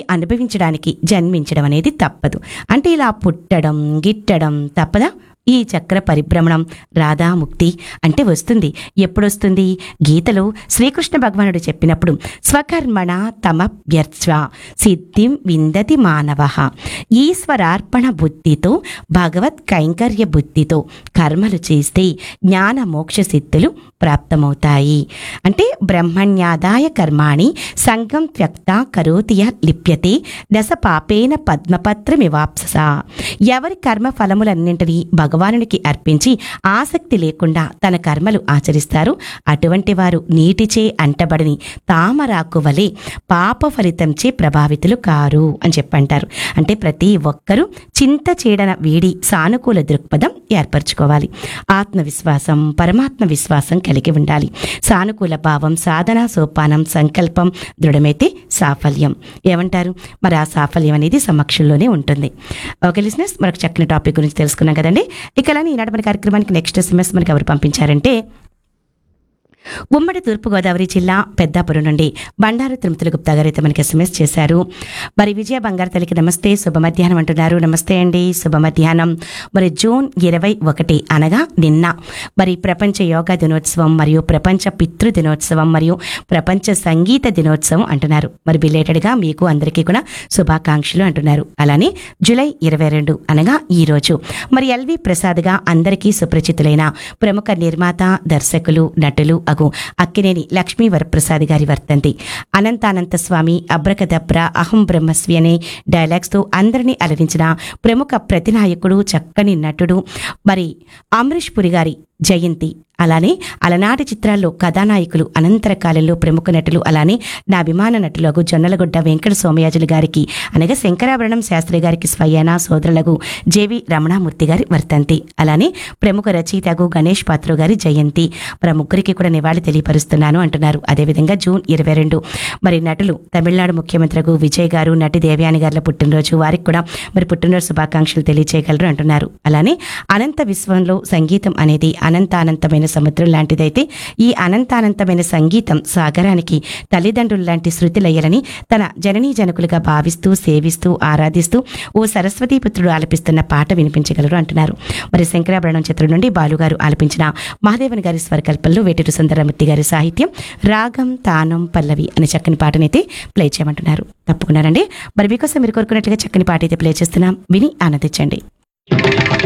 అనుభవించడానికి జన్మించడం అనేది తప్పదు అంటే ఇలా పుట్టడం గిట్టడం తప్పదా ఈ చక్ర పరిభ్రమణం రాధాముక్తి అంటే వస్తుంది ఎప్పుడొస్తుంది గీతలో శ్రీకృష్ణ భగవానుడు చెప్పినప్పుడు స్వకర్మణ తమ వ్యర్చ సిద్ధిం విందతి మానవ ఈశ్వరార్పణ బుద్ధితో భగవత్ కైంకర్య బుద్ధితో కర్మలు చేస్తే జ్ఞాన మోక్ష సిద్ధులు ప్రాప్తమవుతాయి అంటే బ్రహ్మణ్యాదాయ కర్మాణి సంగం త్యక్త కరోతియ లిప్యతే దశ పాపేన పద్మపత్రమివాప్సస ఎవరి కర్మ ఫలములన్నింటినీ భగవానునికి అర్పించి ఆసక్తి లేకుండా తన కర్మలు ఆచరిస్తారు అటువంటి వారు నీటిచే అంటబడిని తామరాకు వలె పాప ఫలితంచే ప్రభావితులు కారు అని చెప్పంటారు అంటే ప్రతి ఒక్కరూ చింత చీడన వీడి సానుకూల దృక్పథం ఏర్పరచుకోవాలి ఆత్మవిశ్వాసం పరమాత్మ విశ్వాసం కలిగి ఉండాలి సానుకూల భావం సాధన సోపానం సంకల్పం దృఢమైతే సాఫల్యం ఏమంటారు మరి ఆ సాఫల్యం అనేది సమక్షంలోనే ఉంటుంది ఓకే లిసినర్స్ మరొక చక్కని టాపిక్ గురించి తెలుసుకున్నాం కదండి ఇక అలానే ఈనాటి మన కార్యక్రమానికి నెక్స్ట్ ఎస్ఎంఎస్ మనకి ఎవరు పంపించారంటే ఉమ్మడి తూర్పుగోదావరి జిల్లా పెద్దాపురం నుండి బండారు తిరుమతుల గుప్తా గారు అయితే మనకి ఎస్ఎంఎస్ చేశారు మరి విజయ బంగారు తల్లికి నమస్తే శుభ మధ్యాహ్నం అంటున్నారు నమస్తే అండి శుభ మధ్యాహ్నం మరి జూన్ ఇరవై ఒకటి అనగా నిన్న మరి ప్రపంచ యోగా దినోత్సవం మరియు ప్రపంచ పితృ దినోత్సవం మరియు ప్రపంచ సంగీత దినోత్సవం అంటున్నారు మరి బిలేటెడ్గా మీకు అందరికీ కూడా శుభాకాంక్షలు అంటున్నారు అలానే జూలై ఇరవై రెండు అనగా ఈ రోజు మరి ఎల్వి ప్రసాద్గా అందరికీ సుపరిచితులైన ప్రముఖ నిర్మాత దర్శకులు నటులు అగు అక్కినేని లక్ష్మీ వరప్రసాద్ గారి వర్తంతి అనంతానంత స్వామి అబ్రకదబ్ర అహం బ్రహ్మస్వి అనే డైలాగ్స్తో అందరినీ అలరించిన ప్రముఖ ప్రతినాయకుడు చక్కని నటుడు మరి అమరీష్ పురి గారి జయంతి అలానే అలనాటి చిత్రాల్లో కథానాయకులు అనంతర కాలంలో ప్రముఖ నటులు అలానే నా అభిమాన నటులకు జొన్నలగొడ్డ వెంకట సోమయాజులు గారికి అనగా శంకరాభరణం శాస్త్రి గారికి స్వయాన సోదరులకు జేవి రమణామూర్తి గారి వర్తంతి అలానే ప్రముఖ రచయితకు గణేష్ పాత్ర గారి జయంతి మరి ఆ ముగ్గురికి కూడా నివాళి తెలియపరుస్తున్నాను అంటున్నారు అదేవిధంగా జూన్ ఇరవై రెండు మరి నటులు తమిళనాడు ముఖ్యమంత్రికి విజయ్ గారు నటి దేవయాని గారుల పుట్టినరోజు వారికి కూడా మరి పుట్టినరోజు శుభాకాంక్షలు తెలియచేయగలరు అంటున్నారు అలానే అనంత విశ్వంలో సంగీతం అనేది అనంతానంతమైన సముద్రం లాంటిదైతే ఈ అనంతానంతమైన సంగీతం సాగరానికి తల్లిదండ్రులు లాంటి శృతిలయ్యలని తన జననీ జనకులుగా భావిస్తూ సేవిస్తూ ఆరాధిస్తూ ఓ సరస్వతీ పుత్రుడు ఆలపిస్తున్న పాట వినిపించగలరు అంటున్నారు మరి శంకరాభరణం చిత్రం నుండి బాలుగారు ఆలపించిన మహాదేవన్ గారి స్వరకల్పంలో వేటూరు సుందరమూర్తి గారి సాహిత్యం రాగం తానం పల్లవి అనే చక్కని పాటనైతే ప్లే చేయమంటున్నారు తప్పకుండానండి మరి మీకోసం మీరు కోరుకున్నట్టుగా చక్కని పాట అయితే ప్లే చేస్తున్నాం విని ఆనందించండి